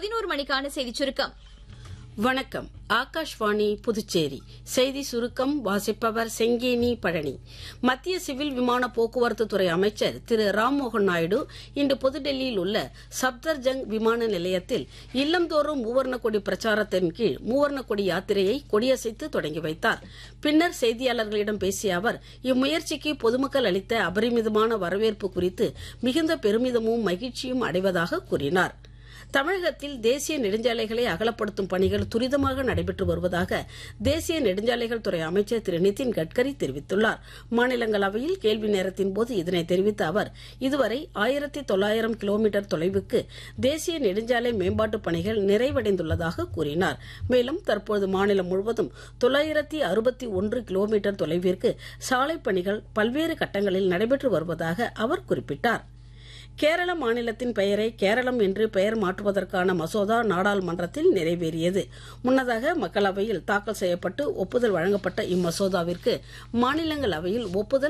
பதினோரு மணிக்கான செய்திச் சுருக்கம் வணக்கம் ஆகாஷ்வாணி புதுச்சேரி செய்தி சுருக்கம் வாசிப்பவர் செங்கேனி பழனி மத்திய சிவில் விமான போக்குவரத்து துறை அமைச்சர் திரு ராம்மோகன் நாயுடு இன்று புதுடெல்லியில் உள்ள சப்தர்ஜங் விமான நிலையத்தில் இல்லந்தோறும் மூவர்ண கொடி பிரச்சாரத்தின் கீழ் மூவர்ண கொடி யாத்திரையை கொடியசைத்து தொடங்கி வைத்தார் பின்னர் செய்தியாளர்களிடம் பேசிய அவர் இம்முயற்சிக்கு பொதுமக்கள் அளித்த அபரிமிதமான வரவேற்பு குறித்து மிகுந்த பெருமிதமும் மகிழ்ச்சியும் அடைவதாக கூறினார் தமிழகத்தில் தேசிய நெடுஞ்சாலைகளை அகலப்படுத்தும் பணிகள் துரிதமாக நடைபெற்று வருவதாக தேசிய நெடுஞ்சாலைகள் துறை அமைச்சர் திரு நிதின் கட்கரி தெரிவித்துள்ளார் மாநிலங்களவையில் கேள்வி நேரத்தின் போது இதனை தெரிவித்த அவர் இதுவரை ஆயிரத்தி தொள்ளாயிரம் கிலோமீட்டர் தொலைவுக்கு தேசிய நெடுஞ்சாலை மேம்பாட்டுப் பணிகள் நிறைவடைந்துள்ளதாக கூறினார் மேலும் தற்போது மாநிலம் முழுவதும் தொள்ளாயிரத்தி அறுபத்தி ஒன்று கிலோமீட்டர் தொலைவிற்கு சாலை பணிகள் பல்வேறு கட்டங்களில் நடைபெற்று வருவதாக அவர் குறிப்பிட்டார் கேரள மாநிலத்தின் பெயரை கேரளம் என்று பெயர் மாற்றுவதற்கான மசோதா நாடாளுமன்றத்தில் நிறைவேறியது முன்னதாக மக்களவையில் தாக்கல் செய்யப்பட்டு ஒப்புதல் வழங்கப்பட்ட இம்மசோதாவிற்கு மாநிலங்களவையில் ஒப்புதல்